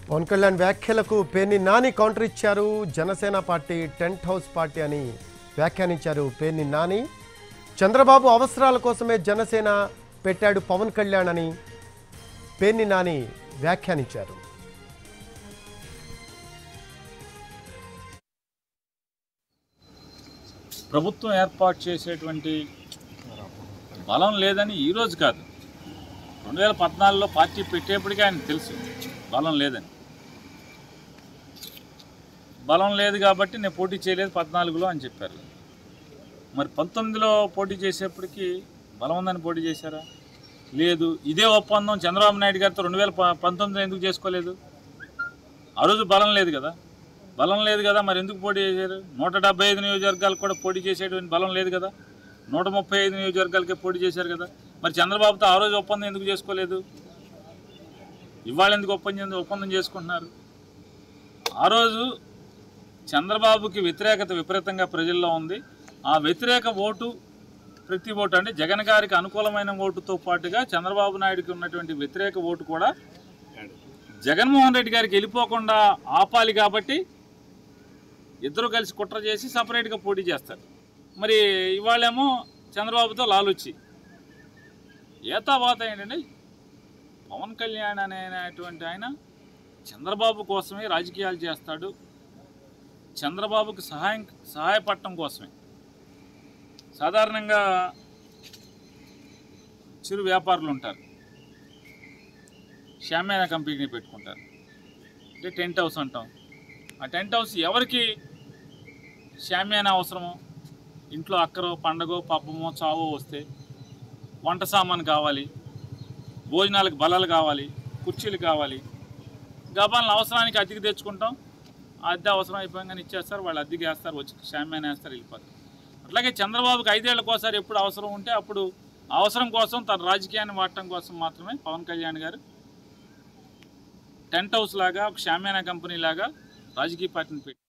పవన్ కళ్యాణ్ వ్యాఖ్యలకు పేర్ని నాని కౌంటర్ ఇచ్చారు Janasena party tent house party అని వ్యాఖ్యానించారు పేర్ని నాని చంద్రబాబు అవసరాల కోసమే జనసేన పెట్టాడు పవన్ కళ్యాణ్ అని పేర్ని నాని వ్యాఖ్యానించారు ప్రభుత్వం ఏర్పాటు చేసేటువంటి బలం లేదని ఈరోజు కాదు రెండు వేల పద్నాలుగులో పార్టీ పెట్టేప్పటికీ ఆయన తెలుసు బలం లేదని బలం లేదు కాబట్టి నేను పోటీ చేయలేదు పద్నాలుగులో అని చెప్పారు మరి పంతొమ్మిదిలో పోటీ చేసేప్పటికి బలం ఉందని పోటీ చేశారా లేదు ఇదే ఒప్పందం చంద్రబాబు నాయుడు గారితో రెండు వేల ప- పంతొమ్మిదిలో ఎందుకు చేసుకోలేదు ఆ రోజు బలం లేదు కదా బలం లేదు కదా మరి ఎందుకు పోటీ చేశారు నూట డెబ్బై ఐదు నియోజకవర్గాలకు కూడా పోటీ చేసేటువంటి బలం లేదు కదా నూట ముప్పై ఐదు నియోజకవర్గాలకే పోటీ చేశారు కదా మరి చంద్రబాబుతో ఆ రోజు ఒప్పందం ఎందుకు చేసుకోలేదు ఇవాళ ఎందుకు ఒప్పందం ఒప్పందం చేసుకుంటున్నారు ఆ రోజు చంద్రబాబుకి వ్యతిరేకత విపరీతంగా ప్రజల్లో ఉంది ఆ వ్యతిరేక ఓటు ప్రతి ఓటు అంటే జగన్ గారికి అనుకూలమైన ఓటుతో పాటుగా చంద్రబాబు నాయుడుకి ఉన్నటువంటి వ్యతిరేక ఓటు కూడా జగన్మోహన్ రెడ్డి గారికి వెళ్ళిపోకుండా ఆపాలి కాబట్టి ఇద్దరు కలిసి కుట్ర చేసి సపరేట్గా పోటీ చేస్తారు మరి ఇవాళేమో చంద్రబాబుతో లాలుచి ఏతావాత ఏంటంటే పవన్ కళ్యాణ్ అనేటువంటి ఆయన చంద్రబాబు కోసమే రాజకీయాలు చేస్తాడు చంద్రబాబుకి సహాయం సహాయపడటం కోసమే సాధారణంగా చిరు వ్యాపారులు ఉంటారు షామేనా కంపెనీ పెట్టుకుంటారు అంటే టెంట్ హౌస్ అంటాం ఆ టెంట్ హౌస్ ఎవరికి షామేనా అవసరమో ఇంట్లో అక్కరో పండగో పబ్బమో చావో వస్తే వంట సామాను కావాలి భోజనాలకు బల్లలు కావాలి కుర్చీలు కావాలి గబాలను అవసరానికి అద్దెకి తెచ్చుకుంటాం ఆ అద్దె అవసరం అయిపోగానే ఇచ్చేస్తారు వాళ్ళు అద్దెకి వేస్తారు వచ్చి షామేనా వేస్తారు వెళ్ళిపోతారు అట్లాగే చంద్రబాబుకి ఐదేళ్లకోసారి ఎప్పుడు అవసరం ఉంటే అప్పుడు ఆ అవసరం కోసం తన రాజకీయాన్ని వాడటం కోసం మాత్రమే పవన్ కళ్యాణ్ గారు టెంట్ హౌస్ లాగా ఒక షామేనా కంపెనీ లాగా రాజకీయ పార్టీని పెట్టి